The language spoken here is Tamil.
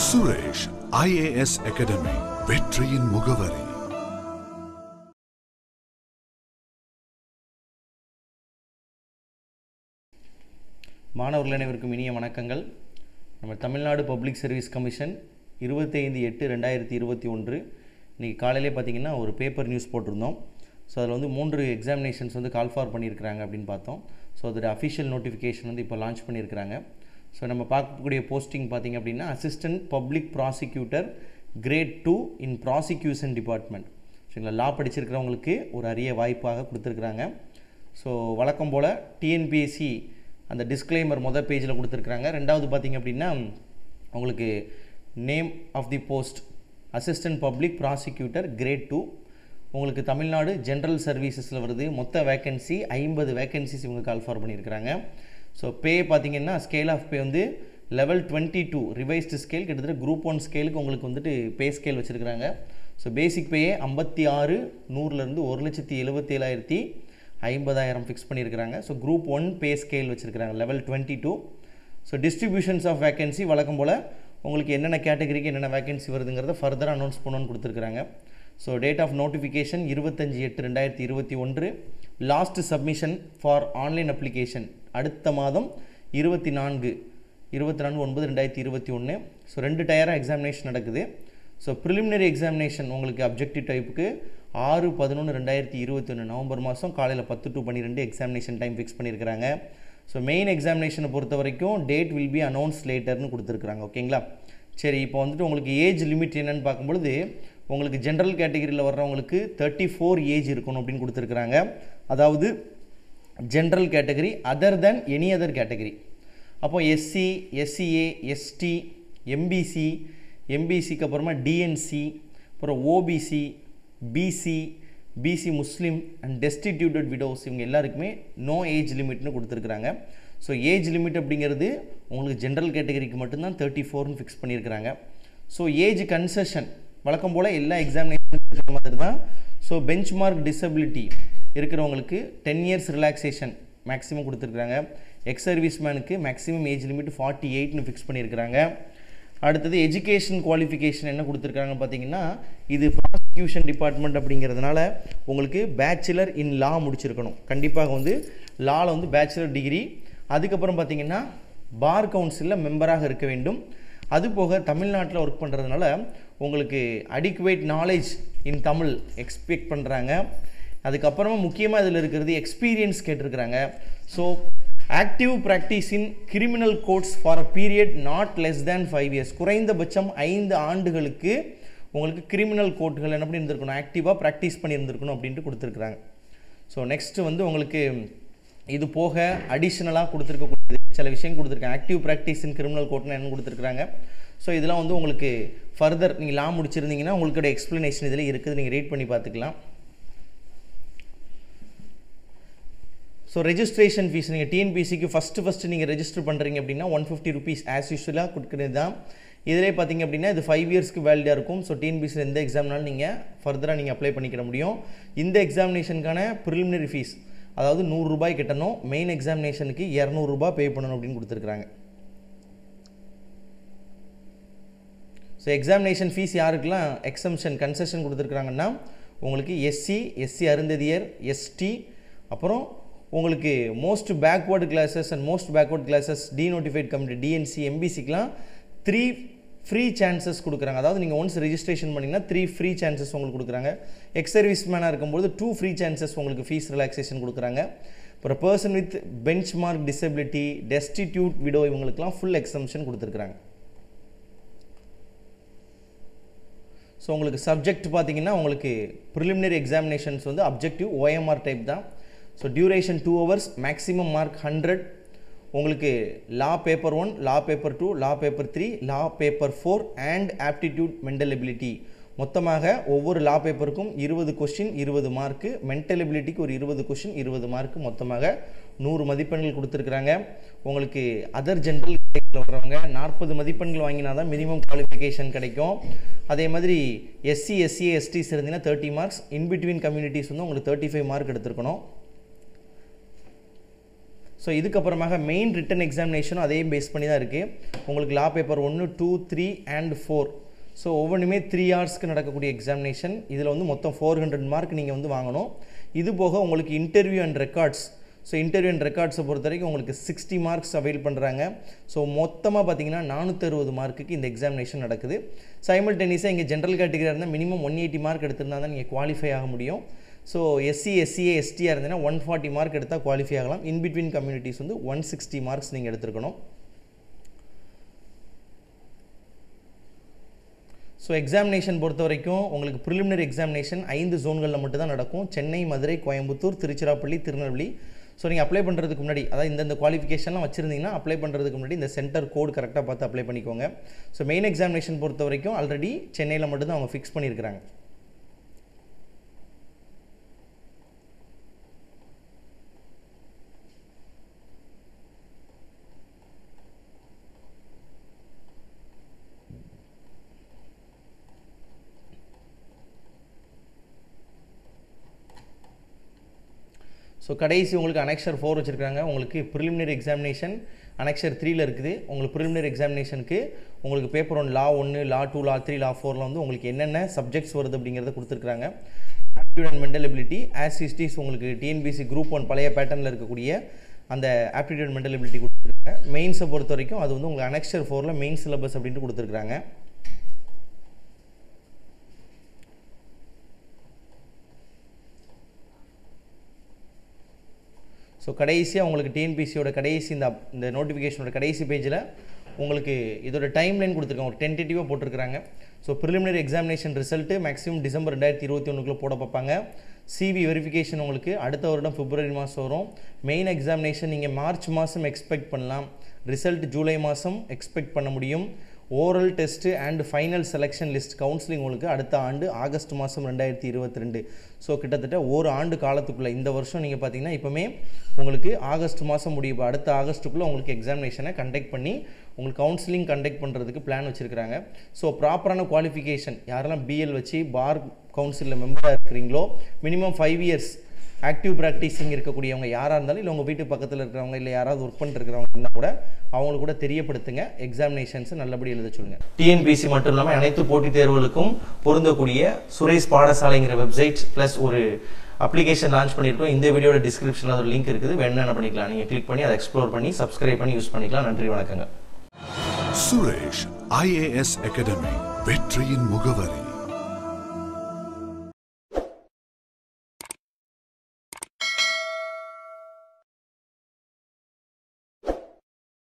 சுரேஷ் ஐஏஎஸ் அகாடமி வெற்றியின் முகவரி மாணவர்கள் அனைவருக்கும் இனிய வணக்கங்கள் நம்ம தமிழ்நாடு பப்ளிக் சர்வீஸ் கமிஷன் இருபத்தைந்து எட்டு ரெண்டாயிரத்தி இருபத்தி ஒன்று இன்றைக்கி காலையிலே பார்த்தீங்கன்னா ஒரு பேப்பர் நியூஸ் போட்டிருந்தோம் ஸோ அதில் வந்து மூன்று எக்ஸாமினேஷன்ஸ் வந்து கால் ஃபார் பண்ணியிருக்கிறாங்க அப்படின்னு பார்த்தோம் ஸோ அதோட அஃபிஷியல் நோட்டிஃபிகேஷன் வந்து இப்போ லான்ச் பண்ணியிருக்கிறாங்க ஸோ நம்ம பார்க்கக்கூடிய போஸ்டிங் பார்த்தீங்க அப்படின்னா assistant public prosecutor grade two in prosecution department சரிங்களா லா படிச்சிருக்கிறவங்களுக்கு ஒரு அரிய வாய்ப்பாக கொடுத்துருக்குறாங்க ஸோ வழக்கம் போல் டிஎன்பிஎஸ்சி அந்த டிஸ்க்ளைமர் மொதல் பேஜில் கொடுத்துருக்குறாங்க ரெண்டாவது பார்த்தீங்க அப்படின்னா உங்களுக்கு name of the post assistant public prosecutor grade two உங்களுக்கு தமிழ்நாடு ஜென்ரல் சர்வீசஸில் வருது மொத்த வேக்கன்சி ஐம்பது வேக்கன்சிஸ் இவங்க கால் ஃபார் பண்ணியிருக்கிறாங்க ஸோ பே பார்த்தீங்கன்னா ஸ்கேல் ஆஃப் பே வந்து level twenty two revised scale கிட்டத்தட்ட குரூப் ஒன் ஸ்கேலுக்கு உங்களுக்கு வந்துட்டு பே ஸ்கேல் வச்சுருக்கிறாங்க ஸோ பேசிக் பேயே ஐம்பத்தி ஆறு நூறுலேருந்து ஒரு லட்சத்தி எழுபத்தேழாயிரத்தி ஐம்பதாயிரம் ஃபிக்ஸ் பண்ணியிருக்கிறாங்க so group one pay scale வச்சுருக்கிறாங்க level twenty two so distributions of vacancy வழக்கம் போல் உங்களுக்கு என்னென்ன கேட்டகரிக்கு என்னென்ன வேகன்சி வருதுங்கிறத ஃபர்தர் அனௌன்ஸ் பண்ணணும்னு கொடுத்துருக்குறாங்க ஸோ டேட் ஆஃப் நோட்டிஃபிகேஷன் இருபத்தஞ்சி எட்டு ரெண்டாயிரத்தி இருபத்தி ஒன்று last submission for online application அடுத்த மாதம் இருபத்தி நான்கு இருபத்தி நான்கு ஒன்பது ரெண்டாயிரத்தி இருபத்தி ஒன்று ஸோ ரெண்டு டயராக எக்ஸாமினேஷன் நடக்குது ஸோ ப்ரிலிமினரி எக்ஸாமினேஷன் உங்களுக்கு அப்ஜெக்டிவ் டைப்புக்கு ஆறு பதினொன்று ரெண்டாயிரத்தி இருபத்தி ஒன்று நவம்பர் மாதம் காலையில் பத்து டு பன்னிரெண்டு எக்ஸாமினேஷன் டைம் ஃபிக்ஸ் பண்ணியிருக்கிறாங்க ஸோ மெயின் எக்ஸாமினேஷனை பொறுத்த வரைக்கும் டேட் வில் பி அனௌன்ஸ் லேட்டர்னு கொடுத்துருக்குறாங்க ஓகேங்களா சரி இப்போ வந்துட்டு உங்களுக்கு ஏஜ் லிமிட் என்னன்னு பார்க்கும்பொழுது உங்களுக்கு ஜென்ரல் கேட்டகரியில் வர்றவங்களுக்கு தேர்ட்டி ஃபோர் ஏஜ் இருக்கணும் அப்படின்னு கொடுத்துருக்குறாங்க அதாவது general category other then any other category அப்போ எஸ்சி எஸ்சிஏ எஸ்டி எம்பிசி எம்பிசிக்கு அப்புறமா டிஎன்சி அப்புறம் OBC BC BC Muslim and destituted widows இவங்க எல்லாருக்குமே நோ ஏஜ் லிமிட்னு கொடுத்துருக்குறாங்க ஸோ ஏஜ் லிமிட் அப்படிங்கிறது உங்களுக்கு ஜென்ரல் கேட்டகரிக்கு மட்டும்தான் தேர்ட்டி ஃபோர்னு ஃபிக்ஸ் பண்ணியிருக்கிறாங்க ஸோ ஏஜ் கன்செஷன் வழக்கம் போல் எல்லா எக்ஸாமினேஷன் இருக்கிற மாதிரி தான் ஸோ பெஞ்ச் மார்க் டிசபிலிட்டி இருக்கிறவங்களுக்கு டென் இயர்ஸ் ரிலாக்ஸேஷன் மேக்ஸிமம் கொடுத்துருக்குறாங்க எக்ஸ் சர்வீஸ் மேனுக்கு மேக்ஸிமம் ஏஜ் லிமிட் ஃபார்ட்டி எயிட்னு ஃபிக்ஸ் பண்ணியிருக்கிறாங்க அடுத்தது எஜுகேஷன் குவாலிஃபிகேஷன் என்ன கொடுத்துருக்காங்க பார்த்தீங்கன்னா இது ப்ராசிக்யூஷன் டிபார்ட்மெண்ட் அப்படிங்கிறதுனால உங்களுக்கு பேச்சுலர் இன் லா முடிச்சிருக்கணும் கண்டிப்பாக வந்து லாவில் வந்து பேச்சுலர் டிகிரி அதுக்கப்புறம் பார்த்தீங்கன்னா பார் கவுன்சிலில் மெம்பராக இருக்க வேண்டும் அது போக தமிழ்நாட்டில் ஒர்க் பண்ணுறதுனால உங்களுக்கு adequate knowledge in Tamil expect பண்ணுறாங்க அதுக்கப்புறமா முக்கியமாக இதில் இருக்கிறது எக்ஸ்பீரியன்ஸ் கேட்டிருக்கிறாங்க so active practice in criminal courts for a period not less than five years குறைந்தபட்சம் ஐந்து ஆண்டுகளுக்கு உங்களுக்கு கிரிமினல் கோர்ட்டுகள் என்ன பண்ணி இருந்திருக்கணும் ஆக்டிவாக ப்ராக்டிஸ் பண்ணியிருந்திருக்கணும் அப்படின்ட்டு கொடுத்துருக்குறாங்க ஸோ நெக்ஸ்ட்டு வந்து உங்களுக்கு இது போக அடிஷ்னலாக கொடுத்துருக்கக்கூடியது சில விஷயம் கொடுத்துருக்காங்க ஆக்டிவ் ப்ராக்டிஸ் இன் கிரிமினல் கோர்ட்னு என்ன கொடுத்துருக்குறாங்க ஸோ இதெல்லாம் வந்து உங்களுக்கு ஃபர்தர் நீங்கள் லா முடிச்சிருந்தீங்கன்னா உங்களுக்கோட எக்ஸ்ப்ளனேஷன் இதில் இருக்குது நீங்கள் ரீட் பண்ணி பார்த்துக்கலாம் ஸோ ரெஜிஸ்ட்ரேஷன் ஃபீஸ் நீங்கள் டிஎன்பிசிக்கு ஃபஸ்ட்டு ஃபஸ்ட்டு நீங்கள் ரெஜிஸ்டர் பண்ணுறீங்க அப்படின்னா ஒன் ஃபிஃப்டி ருபீஸ் ஆஸ் யூஸ்வலாக கொடுக்குறது தான் இதிலே பார்த்தீங்க அப்படின்னா இது ஃபைவ் இயர்ஸ்க்கு வேலிடாக இருக்கும் ஸோ டிஎன்பிசியில் எந்த எக்ஸாம்னாலும் நீங்கள் ஃபர்தராக நீங்கள் அப்ளை பண்ணிக்கிற முடியும் இந்த எக்ஸாமினேஷனுக்கான ப்ரிலிமினரி ஃபீஸ் அதாவது நூறுரூபாய் கட்டணும் மெயின் எக்ஸாமினேஷனுக்கு இரநூறுபா பே பண்ணணும் அப்படின்னு கொடுத்துருக்குறாங்க ஸோ எக்ஸாமினேஷன் ஃபீஸ் யாருக்கெல்லாம் எக்ஸம்ஷன் கன்செஷன் கொடுத்துருக்குறாங்கன்னா உங்களுக்கு எஸ்சி எஸ்சி அருந்ததியர் எஸ்டி அப்புறம் உங்களுக்கு most backward classes and most backward classes denotified community DNC எம்பிசிக்கெலாம் த்ரீ ஃப்ரீ சான்சஸ் கொடுக்குறாங்க அதாவது நீங்கள் ஒன்ஸ் ரெஜிஸ்ட்ரேஷன் பண்ணிங்கன்னா த்ரீ ஃப்ரீ சான்சஸ் உங்களுக்கு கொடுக்குறாங்க எக்ஸ் சர்வீஸ் மேனாக இருக்கும்போது டூ ஃப்ரீ சான்சஸ் உங்களுக்கு ஃபீஸ் ரிலாக்ஸேஷன் கொடுக்குறாங்க அப்புறம் person with bench mark disability destitute widow இவங்களுக்குலாம் ஃபுல் எக்ஸம்ஷன் கொடுத்துருக்குறாங்க ஸோ உங்களுக்கு சப்ஜெக்ட் பார்த்தீங்கன்னா உங்களுக்கு ப்ரிலிமினரி எக்ஸாமினேஷன்ஸ் வந்து அப்ஜெக்டிவ் ஓஎம்ஆர் டைப் தான் so duration two hours maximum mark hundred உங்களுக்கு law paper one law paper two law paper three law paper four and aptitude mental ability மொத்தமாக ஒவ்வொரு லா பேப்பருக்கும் இருபது கொஷின் இருபது மார்க்கு மென்டல் எபிலிட்டிக்கு ஒரு இருபது கொஷின் இருபது மார்க்கு மொத்தமாக நூறு மதிப்பெண்கள் கொடுத்துருக்குறாங்க உங்களுக்கு அதர் ஜென்ரல் வர்றவங்க நாற்பது மதிப்பெண்கள் வாங்கினா தான் மினிமம் குவாலிஃபிகேஷன் கிடைக்கும் அதே மாதிரி எஸ்சி எஸ்சி எஸ்டிஸ் இருந்தீங்கன்னா தேர்ட்டி மார்க்ஸ் இன்பிட்வீன் கம்யூனிட்டிஸ் வந்து உங்களுக்கு தேர்ட்டி ஃபைவ் மார்க் எடுத்துருக்கணும் ஸோ இதுக்கப்புறமாக மெயின் ரிட்டன் எக்ஸாமினேஷனும் அதையும் பேஸ் பண்ணி தான் இருக்குது உங்களுக்கு லா பேப்பர் ஒன்று two three and four so ஒவ்வொன்றுமே த்ரீ ஹவர்ஸ்க்கு நடக்கக்கூடிய எக்ஸாமினேஷன் இதில் வந்து மொத்தம் ஃபோர் ஹண்ட்ரட் மார்க் நீங்கள் வந்து வாங்கணும் இது போக உங்களுக்கு interview and records so interview and ரெக்கார்ட்ஸை பொறுத்த வரைக்கும் உங்களுக்கு சிக்ஸ்டி மார்க்ஸ் அவைல் பண்ணுறாங்க ஸோ மொத்தமாக பார்த்தீங்கன்னா நானூற்றறுபது மார்க்குக்கு இந்த எக்ஸாமினேஷன் நடக்குது சைமல் டென்னிஸாக இங்கே ஜென்ரல் கேட்டகரியாக இருந்தால் மினிமம் ஒன் எயிட்டி மார்க் எடுத்திருந்தா தான் நீங்கள் குவாலிஃபை ஆக முடியும் ஸோ எஸ்சி எஸ்சிஏ எஸ்டியாக இருந்தீங்கன்னா ஒன் ஃபார்ட்டி மார்க் எடுத்தால் குவாலிஃபை ஆகலாம் இன் பிட்வீன் கம்யூனிட்டிஸ் வந்து ஒன் சிக்ஸ்டி மார்க்ஸ் நீங்கள் எடுத்துருக்கணும் ஸோ எக்ஸாமினேஷன் பொறுத்த வரைக்கும் உங்களுக்கு ப்ரிலிமினரி எக்ஸாமினேஷன் ஐந்து ஜோன்களில் மட்டும் தான் நடக்கும் சென்னை மதுரை கோயம்புத்தூர் திருச்சிராப்பள்ளி திருநெல்வேலி ஸோ நீங்கள் அப்ளை பண்ணுறதுக்கு முன்னாடி அதாவது இந்தந்த குவாலிஃபிகேஷன்லாம் வச்சுருந்தீங்கன்னா அப்ளை பண்ணுறதுக்கு முன்னாடி இந்த சென்டர் கோட் கரெக்டாக பார்த்து அப்ளை பண்ணிக்கோங்க ஸோ மெயின் எக்ஸாமினேஷன் பொறுத்த வரைக்கும் ஆல்ரெடி சென்னையில் மட்டும்தான் அவங்க ஃபிக்ஸ் பண்ணியிருக்கிறாங்க ஸோ கடைசி உங்களுக்கு அனெக்ஷர் ஃபோர் வச்சுருக்காங்க உங்களுக்கு ப்ரிலிமினரி எக்ஸாமினேஷன் அனெக்ஷர் த்ரீல இருக்குது உங்களுக்கு ப்ரிலிமினரி எக்ஸாமினேஷனுக்கு உங்களுக்கு பேப்பர் ஒன் லா ஒன்று லா டூ லா த்ரீ லா ஃபோரில் வந்து உங்களுக்கு என்னென்ன சப்ஜெக்ட்ஸ் வருது அப்படிங்கிறத கொடுத்துருக்காங்க aptitude and mental ability as it is உங்களுக்கு டிஎன்பிசி குரூப் ஒன் பழைய பேட்டர்னில் இருக்கக்கூடிய அந்த ஆப்டிடியூட் மென்டல் எபிலிட்டி கொடுத்துருக்காங்க மெயின்ஸை பொறுத்த வரைக்கும் அது வந்து உங்களுக்கு அனெக்ஷர் ஃபோரில் மெயின் சிலபஸ் அப்படின்ட்டு கொடுத்துருக்காங்க ஸோ கடைசியாக உங்களுக்கு டிஎன்பிசியோட கடைசி இந்த இந்த நோட்டிஃபிகேஷனோட கடைசி பேஜில் உங்களுக்கு இதோட டைம் லைன் கொடுத்துருக்காங்க ஒரு டென்டேட்டிவாக போட்டிருக்காங்க so preliminary examination result maximum December ரெண்டாயிரத்தி இருபத்தி ஒன்றுக்குள்ளே போட பார்ப்பாங்க சிவி வெரிஃபிகேஷன் உங்களுக்கு அடுத்த வருடம் பிப்ரவரி மாதம் வரும் மெயின் எக்ஸாமினேஷன் நீங்கள் மார்ச் மாதம் எக்ஸ்பெக்ட் பண்ணலாம் ரிசல்ட் ஜூலை மாதம் எக்ஸ்பெக்ட் பண்ண முடியும் oral test and final selection list counselling உங்களுக்கு அடுத்த ஆண்டு ஆகஸ்ட் மாதம் ரெண்டாயிரத்தி இருபத்தி ரெண்டு ஸோ கிட்டத்தட்ட ஒரு ஆண்டு காலத்துக்குள்ளே இந்த வருஷம் நீங்கள் பார்த்தீங்கன்னா இப்போமே உங்களுக்கு ஆகஸ்ட் மாதம் முடியும் அடுத்த ஆகஸ்ட்டுக்குள்ளே உங்களுக்கு எக்ஸாமினேஷனை கண்டக்ட் பண்ணி உங்களுக்கு கவுன்சிலிங் கண்டக்ட் பண்ணுறதுக்கு பிளான் வச்சுருக்காங்க ஸோ ப்ராப்பரான குவாலிஃபிகேஷன் யாரெல்லாம் பிஎல் வச்சு பார் கவுன்சிலில் மெம்பராக இருக்கிறீங்களோ minimum five years active practising இருக்கக்கூடியவங்க யாராக இருந்தாலும் இல்லை உங்கள் வீட்டு பக்கத்தில் இருக்கிறவங்க இல்லை யாராவது ஒர்க் பண்ணிட்டு இருக்கிறவங்க இருந்தால் கூட அவங்களுக்கு கூட தெரியப்படுத்துங்க எக்ஸாமினேஷன்ஸை நல்லபடி எழுத சொல்லுங்க டிஎன்பிசி மட்டும் இல்லாமல் அனைத்து போட்டித் தேர்வுகளுக்கும் பொருந்தக்கூடிய சுரேஷ் பாடசாலைங்கிற வெப்சைட் ப்ளஸ் ஒரு அப்ளிகேஷன் லான்ச் பண்ணியிருக்கோம் இந்த வீடியோட டிஸ்கிரிப்ஷனில் ஒரு லிங்க் இருக்குது வேணும் என்ன பண்ணிக்கலாம் நீங்கள் கிளிக் பண்ணி அதை எக்ஸ்ப்ளோர் பண்ணி சப்ஸ்கிரைப் பண்ணி யூஸ் பண்ணிக்கலாம் நன்றி வணக்கங்க சுரேஷ் ஐஏஎஸ் அகாடமி வெற்றியின் முகவரி